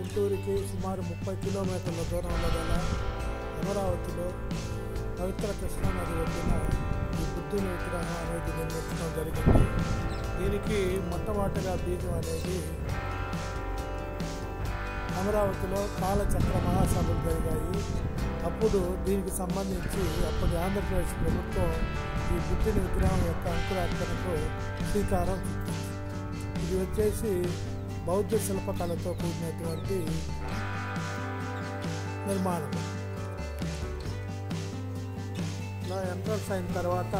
గుంటూరుకి సుమారు ముప్పై కిలోమీటర్ల దూరంలో గల అమరావతిలో పవిత్ర కృష్ణానది ఒడ్డున ఈ బుద్ధుని విగ్రహం అనేది నిర్మించడం జరిగింది దీనికి మొట్టమొదటిగా బీజం అనేది అమరావతిలో కాలచక్ర మహాసభలు జరిగాయి అప్పుడు దీనికి సంబంధించి అప్పటి ఆంధ్రప్రదేశ్ ప్రభుత్వం ఈ బుద్ధుని విగ్రహం యొక్క అంకురార్పణకు శ్రీకారం చుట్టింది ఇది వచ్చేసి బౌద్ధ శిల్పకళతో కూడినటువంటి నిర్మాణం ఇలా ఎంట్రన్స్ అయిన తర్వాత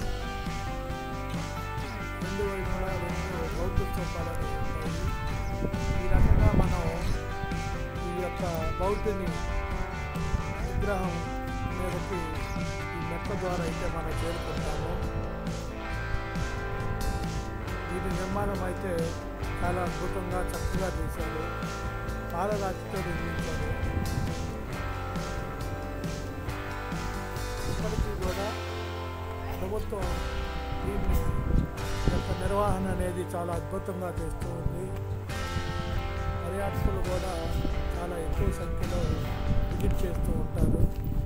రెండు వైపులా రెండు బౌద్ధ స్తూపాలు అనేవి ఉంటాయి ఈ రకంగా మనం ఈ యొక్క బౌద్ధుని విగ్రహం మీదకి ఈ మెట్ల ద్వారా అయితే మనం చేరుకుంటాము దీని నిర్మాణం అయితే చాలా అద్భుతంగా చక్కగా చేశారు పాలరాతితో నిర్మించారు ఇప్పటికీ కూడా ప్రభుత్వం దీన్ని యొక్క నిర్వహణ అనేది చాలా అద్భుతంగా చేస్తూ ఉంది పర్యాటకులు కూడా చాలా ఎక్కువ సంఖ్యలో విజిట్ చేస్తూ ఉంటారు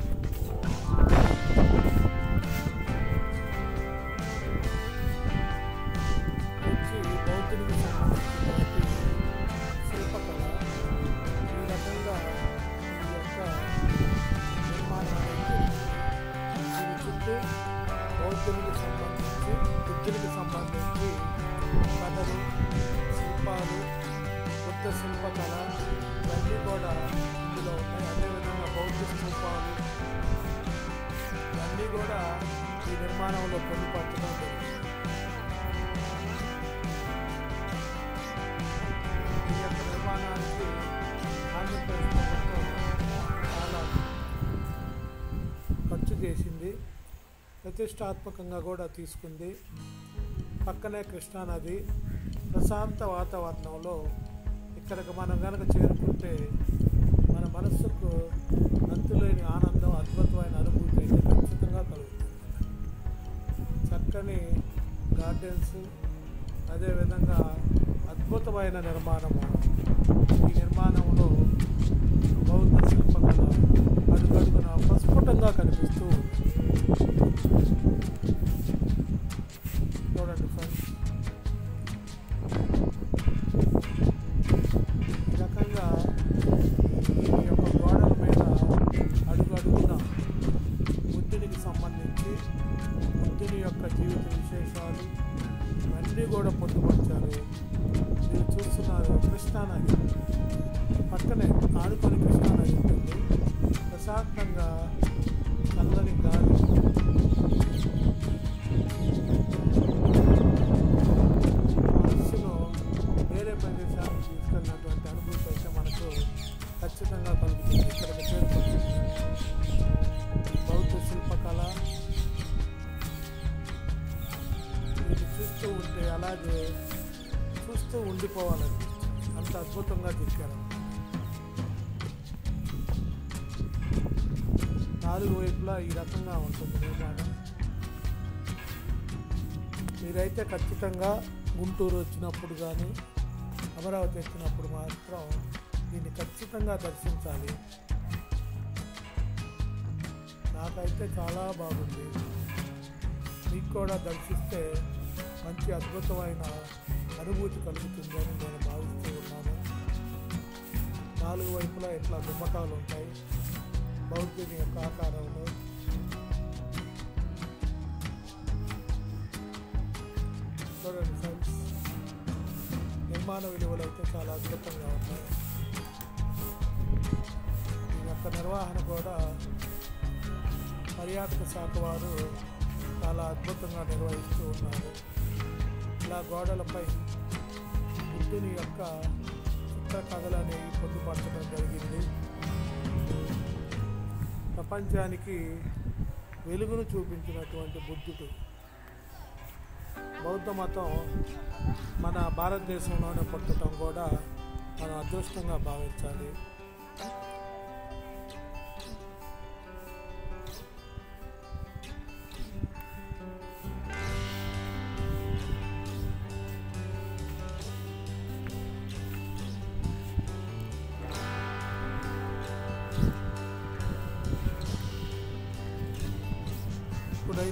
వచ్చి బౌద్ధునికి సంబంధించినటువంటి శిల్పకళ ఈ రకంగా ఈ యొక్క నిర్మాణం అనేది జరిగింది. దీని చుట్టూ బౌద్ధునికి సంబంధించి బుద్ధునికి సంబంధించి కథలు శిల్పాలు బుద్ధ శిల్పకళ ఇవన్నీ కూడా ఇందులో ఉన్నాయి అదేవిధంగా బౌద్ధ స్థూపాలు ఇవన్నీ కూడా ఈ నిర్మాణంలో పొందుపరచడం జరిగింది ఈ యొక్క నిర్మాణానికి ఆంధ్రప్రదేశ్ ప్రభుత్వం చాలా ఖర్చు చేసింది ప్రతిష్టాత్మకంగా కూడా తీసుకుంది పక్కనే కృష్ణానది ప్రశాంత వాతావరణంలో ఇక్కడికి మనం కనుక చేరుకుంటే మన మనస్సుకు అంతులేని ఆనందం అద్భుతమైన అనుభూతి అయితే ఖచ్చితంగా కలుగుతుంది చక్కని గార్డెన్స్ అదేవిధంగా అద్భుతమైన నిర్మాణము ఈ నిర్మాణంలో బౌద్ధ శిల్పకళ అడుగడుగున ప్రస్ఫుటంగా కనిపిస్తూ ఉంది చూడండి ఫ్రెండ్స్ ఈ రకంగా ఈ యొక్క గోడల మీద అడుగు అడుగున బుద్ధునికి సంబంధించి బుద్ధుని యొక్క జీవిత విశేషాలు ఇవన్నీ కూడా పొందుపరిచారు మీరు చూస్తున్నారు కృష్ణానది పక్కనే ఆడుకొని కృష్ణానది ఉంటుంది ప్రశాంతంగా చల్లని గాలి మనస్సులో వేరే ప్రదేశానికి తీసుకెళ్ళినటువంటి అనుభూతి అయితే మనకు ఖచ్చితంగా కలుగుతుంది ఇక్కడికి చేరుకుంటుంది బౌద్ధ శిల్పకళ ఇది చూస్తూ ఉంటే అలాగే చూస్తూ ఉండిపోవాలని అంత అద్భుతంగా చెక్కారు నాలుగు వైపులా ఈ రకంగా ఉంటుంది నిర్మాణం మీరైతే ఖచ్చితంగా గుంటూరు వచ్చినప్పుడు కానీ అమరావతి వచ్చినప్పుడు మాత్రం దీన్ని ఖచ్చితంగా దర్శించాలి నాకైతే చాలా బాగుంది మీకు కూడా దర్శిస్తే మంచి అద్భుతమైన అనుభూతి కలుగుతుంది అని నేను భావిస్తూ ఉన్నాను నాలుగు వైపులా ఇట్లా గుమ్మటాలు ఉంటాయి బౌద్ధుని యొక్క ఆకారంలో చూడండి ఫ్రెండ్స్ నిర్మాణ విలువలు అయితే చాలా అద్భుతంగా ఉన్నాయి ఈ యొక్క నిర్వహణ కూడా పర్యాటక శాఖ వారు చాలా అద్భుతంగా నిర్వహిస్తూ ఉన్నారు ఇలా గోడలపై బుద్ధుని యొక్క చిత్ర కథలు అనేవి పొందుపరచడం జరిగింది ప్రపంచానికి వెలుగును చూపించినటువంటి బుద్ధుడు బౌద్ధ మతం మన భారతదేశంలోనే పుట్టడం కూడా మనం అదృష్టంగా భావించాలి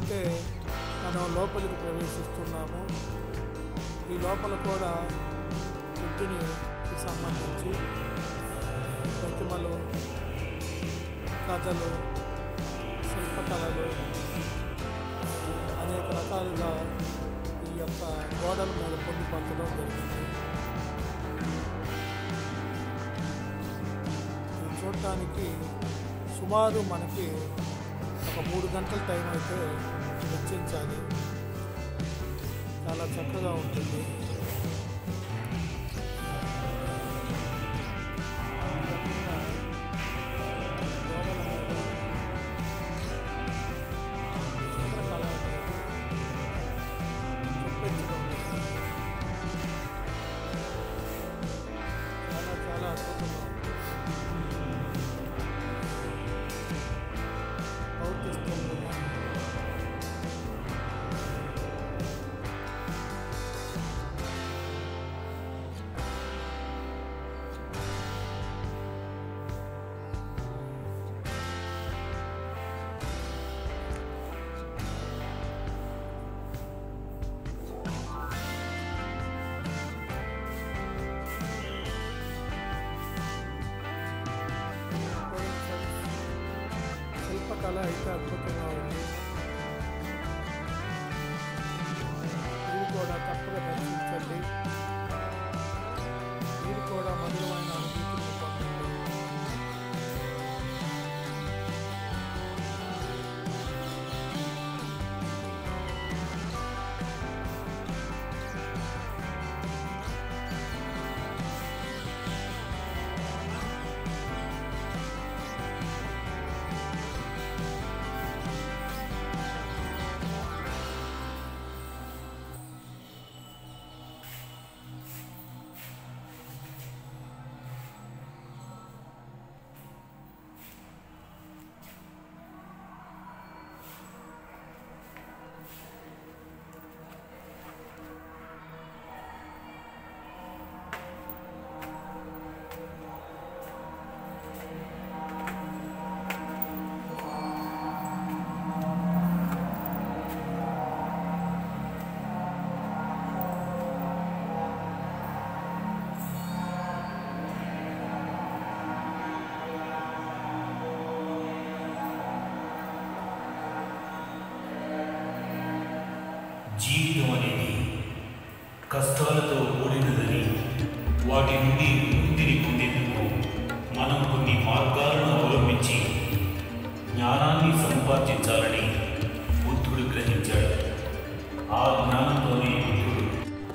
అయితే మనం లోపలికి ప్రవేశిస్తున్నాము ఈ లోపల కూడా బుద్ధునికి సంబంధించి ప్రతిమలు కథలు శిల్పకళలు అనేక రకాలుగా ఈ యొక్క గోడల మీద పొందుపరచడం జరిగింది ఇది చూడటానికి సుమారు మనకి ఒక మూడు గంటల టైం అయితే వెచ్చించాలి చాలా చక్కగా ఉంటుంది గోడల మీద చిత్రకళ చూపించడం చాలా చాలా అద్భుతంగా ఉంది అవుతిస్తుంది శిల్పకళ అయితే అద్భుతంగా ఉంది మీరు కూడా తప్పక దర్శించండి మీరు కూడా మధురమైన అనుభూతిని పొందండి జీవితం అనేది కష్టాలతో కూడినదని వాటి నుండి విముక్తిని పొందేందుకు మనం కొన్ని మార్గాలను అవలంబించి జ్ఞానాన్ని సంపాదించాలని బుద్ధుడు గ్రహించాడు ఆ జ్ఞానంతోనే బుద్ధుడు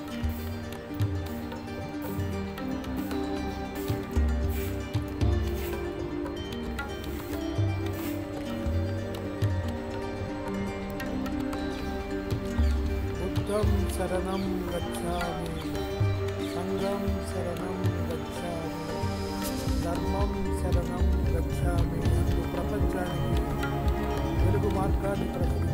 బుద్ధం శరణం గచ్చామి సంఘం శరణం గచ్చామి ధర్మం శరణం గచ్చామి అంటూ ప్రపంచానికి వెలుగు మార్గాన్ని ప్రకటించారు